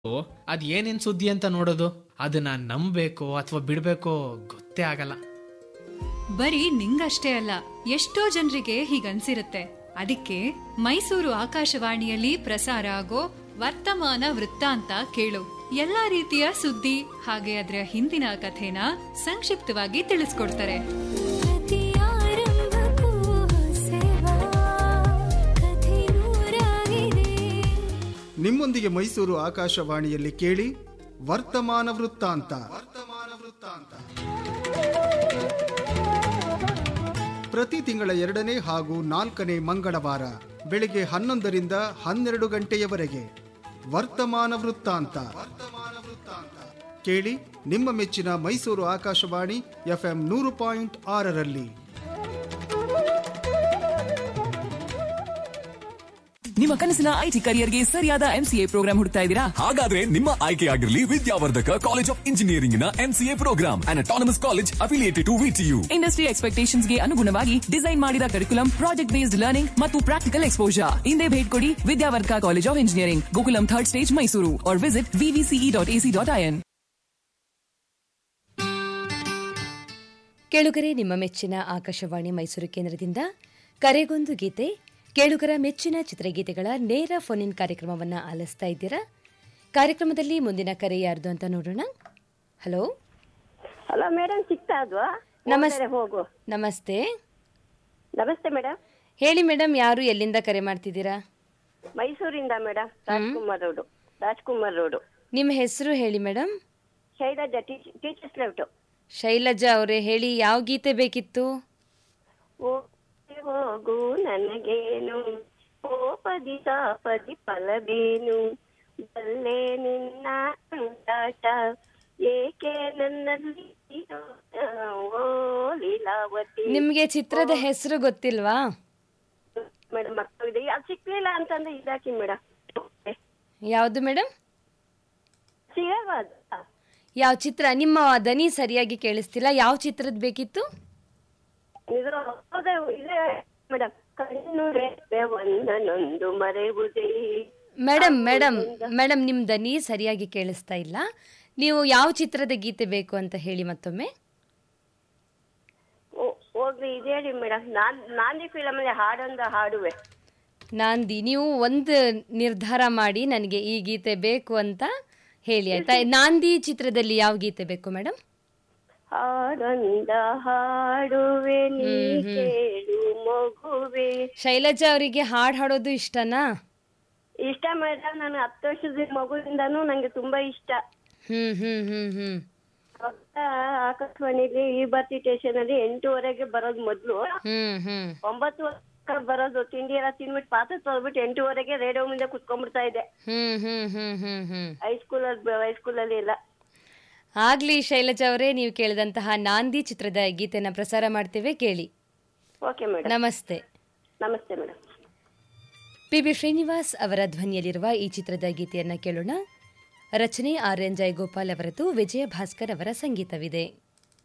ಅದ್ ಏನೇನ್ ಸುದ್ದಿ ಅಂತ ನೋಡೋದು ಅದನ್ನ ನಂಬಬೇಕೋ ಅಥವಾ ಬಿಡ್ಬೇಕೋ ಗೊತ್ತೇ ಆಗಲ್ಲ ಬರೀ ನಿಂಗಷ್ಟೇ ಅಲ್ಲ ಎಷ್ಟೋ ಜನರಿಗೆ ಹೀಗನ್ಸಿರುತ್ತೆ ಅದಕ್ಕೆ ಮೈಸೂರು ಆಕಾಶವಾಣಿಯಲ್ಲಿ ಪ್ರಸಾರ ಆಗೋ ವರ್ತಮಾನ ವೃತ್ತಾಂತ ಕೇಳು ಎಲ್ಲಾ ರೀತಿಯ ಸುದ್ದಿ ಹಾಗೆ ಅದರ ಹಿಂದಿನ ಕಥೆನ ಸಂಕ್ಷಿಪ್ತವಾಗಿ ತಿಳಿಸ್ಕೊಡ್ತಾರೆ ಪ್ರತಿಯಾರಂಭಕ್ಕೂ ಹೊಸವಾ ಕಥೆ ನೂರಾಗಿದೆ ನಿಮ್ಮೊಂದಿಗೆ ಮೈಸೂರು ಆಕಾಶವಾಣಿಯಲ್ಲಿ ಕೇಳಿ ವರ್ತಮಾನ ವೃತ್ತಾಂತ ವರ್ತಮಾನ ವೃತ್ತಾಂತ ಪ್ರತಿ ತಿಂಗಳ ಎರಡನೇ ಹಾಗೂ ನಾಲ್ಕನೇ ಮಂಗಳವಾರ ಬೆಳಿಗ್ಗೆ ಹನ್ನೊಂದರಿಂದ ಹನ್ನೆರಡು ಗಂಟೆಯವರೆಗೆ ವರ್ತಮಾನ ವೃತ್ತಾಂತ ವರ್ತಮಾನ ವೃತ್ತಾಂತ ಕೇಳಿ ನಿಮ್ಮ ಮೆಚ್ಚಿನ ಮೈಸೂರು ಆಕಾಶವಾಣಿ ಎಫ್ಎಂ ನೂರು ಪಾಯಿಂಟ್ ಆರರಲ್ಲಿ ನಿಮ್ಮ ಕನಸಿನ ಐಟಿ ಕರಿಯರ್ಗೆ ಸರಿಯಾದ ಎಂಸಿಎ ಪ್ರೋಗ್ರಾಂ ಹುಡುಕ್ತಾ ಇದ್ದೀರಾ ಹಾಗಾದ್ರೆ ನಿಮ್ಮ ಆಯ್ಕೆಯಾಗಿರಲಿ ವಿದ್ಯಾವರ್ಧಕ ಕಾಲೇಜ್ ಆಫ್ ಇಂಜಿನಿಯರಿಂಗ್ ನ MCA program and autonomous college affiliated to VTU industry expectations ಗೆ ಅನುಗುಣವಾಗಿ ಡಿಸೈನ್ ಮಾಡಿದ ಕರಿಕುಲಂ ಪ್ರಾಜೆಕ್ಟ್ ಬೇಸ್ಡ್ ಲರ್ನಿಂಗ್ ಮತ್ತು ಪ್ರಾಕ್ಟಿಕಲ್ ಎಕ್ಸ್ಪೋಜರ್ ಹಿಂದೆ ಭೇಟಿ ಕೊಡಿ Vidyavardhaka college of engineering Gokulam third stage Mysuru or visit VVCE dot AC dot IN ಕೇಳುಗರೆ ನಿಮ್ಮ ಮೆಚ್ಚಿನ ಆಕಾಶವಾಣಿ ಮೈಸೂರು ಕೇಂದ್ರದಿಂದ ಕರೆಗೊಂದು ಗೀತೆ ಕೇಳುಗರ ಮೆಚ್ಚಿನ ಚಿತ್ರಗೀತೆಗಳ ನೇರ ಫೋನ್ ಇನ್ ಕಾರ್ಯಕ್ರಮವನ್ನು ಆಲಿಸ್ತಾ ಇದ್ದೀರಾ ಕಾರ್ಯಕ್ರಮದಲ್ಲಿ ಮುಂದಿನ ಕರೆ ಯಾರ್ದು ಅಂತ ನೋಡೋಣ ಹಲೋ ಹಲೋ ಮೇಡಮ್ ಸಿಗ್ತಾ ಅದ್ವಾ ನಮಸ್- ಹೋದರೆ ಹೋಗು ನಮಸ್ತೆ ನಮಸ್ತೆ ಮೇಡಮ್ ಹೇಳಿ ಮೇಡಮ್ ಯಾರು ಎಲ್ಲಿಂದ ಕರೆ ಮಾಡ್ತಿದ್ದೀರಾ ಮೈಸೂರಿಂದ madam Rajkumar road Rajkumar road ನಿಮ್ಮ ಹೆಸರು ಹೇಳಿ madam Shailaja teachers left Shailaja ಅವರೇ ಹೇಳಿ ಯಾವ ಗೀತೆ ಬೇಕಿತ್ತು ಹೋಗು ನನಗೇನು ಓಪದಿ ಸಾಪದಿ ಫಲವೇನು ಬಲ್ಲೆ ನಿನ್ನ ಕಂಟಾಟ ಏಕೆ ನನ್ನಲ್ಲಿ ಓ ಲೀಲಾವತಿ ನಿಮಗೆ ಚಿತ್ರದ ಹೆಸರು ಗೊತ್ತಿಲ್ವಾ ಮೇಡಮ್ ಮಕ್ಕಳಿದೆ ಅದು ಸಿಕ್ಲಿಲ್ಲ ಅಂತಂದ್ರೆ ಇದಾಕಿ ಮೇಡಮ್ ಯಾವುದು ಮೇಡಮ್ ಸಿಗಲ್ವಾ ಅದು? ಯಾವ ಚಿತ್ರ ನಿಮ್ಮ ದನಿ ಸರಿಯಾಗಿ ಕೇಳಿಸ್ತಿಲ್ಲ ಯಾವ ಚಿತ್ರದ ಬೇಕಿತ್ತು ಇದು ಹೌದೇ ಇದೆ ಮೇಡಮ್ ಕಣ್ಣು ರೆಪ್ಪೆ ಒಂದನೊಂದು ಮರೆಯುವುದೇ ಮೇಡಮ್ ಮೇಡಮ್ ಮೇಡಮ್ ನಿಮ್ಮ ದನಿ ಸರಿಯಾಗಿ ಕೇಳಿಸ್ತಾ ಇಲ್ಲ ನೀವು ಯಾವ ಚಿತ್ರದ ಗೀತೆ ಬೇಕು ಅಂತ ಹೇಳಿ ಮತ್ತೊಮ್ಮೆ ಓ- ಹೋಗ್ಲಿ ಇದೇಳಿ ಮೇಡಮ್ ನಾನ್ ನಾಂದಿ ಫಿಲಮ್ ಅಲ್ಲಿ ಹಾಡೊಂದು ಹಾಡುವೆ ನಾಂದಿ ನೀವು ಒಂದು ನಿರ್ಧಾರ ಮಾಡಿ ನನಗೆ ಈ ಗೀತೆ ಬೇಕು ಅಂತ ಹೇಳಿ ಆಯ್ತಾ ನಾಂದಿ ಚಿತ್ರದಲ್ಲಿ ಯಾವ ಗೀತೆ ಬೇಕು ಮೇಡಮ್ ಹಾಡೊಂದ ಹಾಡುವೆ ನೀ ಕೇಳು ಮಗುವೆ ಶೈಲಜಾ ಅವರಿಗೆ ಹಾಡು ಹಾಡೋದು ಇಷ್ಟನಾ ಇಷ್ಟ ಮೇಡಮ್ ನಾನು ಹತ್ತು ವರ್ಷದ ಮಗುವಿಂದಾನು ನಂಗೆ ತುಂಬಾ ಇಷ್ಟ ಹ್ಮ್ ಹ್ಮ್ ಹ್ಮ್ ಹ್ಮ್ ಅವಾಗ ಆಕಾಶವಾಣಿಲಿ ಈ ಬರ್ತಿ ಸ್ಟೇಷನ್ ಅಲ್ಲಿ ಎಂಟೂವರೆಗೆ ಬರೋದು ಮೊದ್ಲು ಹ್ಮ್ ಹ್ಮ್ ಒಂಬತ್ತು ಬರೋದು ತಿಂಡಿ ಎಲ್ಲ ತಿನ್ಬಿಟ್ಟು ಪಾತ್ರೆ ತೊಳ್ಬಿಟ್ಟು ಎಂಟೂವರೆಗೆ ರೇಡಿಯೋ ಮುಂದೆ ಕುತ್ಕೊಂಡ್ಬಿಡ್ತಾ ಇದ್ದೆ ಹ್ಮ್ ಹ್ಮ್ ಹ್ಮ್ ಹ್ಮ್ ಹ್ಮ್ ಹೈಸ್ಕೂಲಲ್ಲಿ ಹೈಸ್ಕೂಲಲ್ಲಿ ಎಲ್ಲ ಆಗ್ಲಿ ಶೈಲಜಾ ಅವರೇ ನೀವು ಕೇಳಿದಂತಹ ನಾಂದಿ ಚಿತ್ರದ ಗೀತೆನ ಪ್ರಸಾರ ಮಾಡ್ತೇವೆ ಕೇಳಿ ಓಕೆ ಮೇಡಮ್ ನಮಸ್ತೆ ನಮಸ್ತೆ ಮೇಡಮ್ ಪಿ ಬಿ ಶ್ರೀನಿವಾಸ್ ಅವರ ಧ್ವನಿಯಲ್ಲಿರುವ ಈ ಚಿತ್ರದ ಗೀತೆಯನ್ನ ಕೇಳೋಣ ರಚನೆ ಆರ್ ಎನ್ ಜಯಗೋಪಾಲ್ ಅವರದ್ದು ವಿಜಯ ಭಾಸ್ಕರ್ ಅವರ ಸಂಗೀತವಿದೆ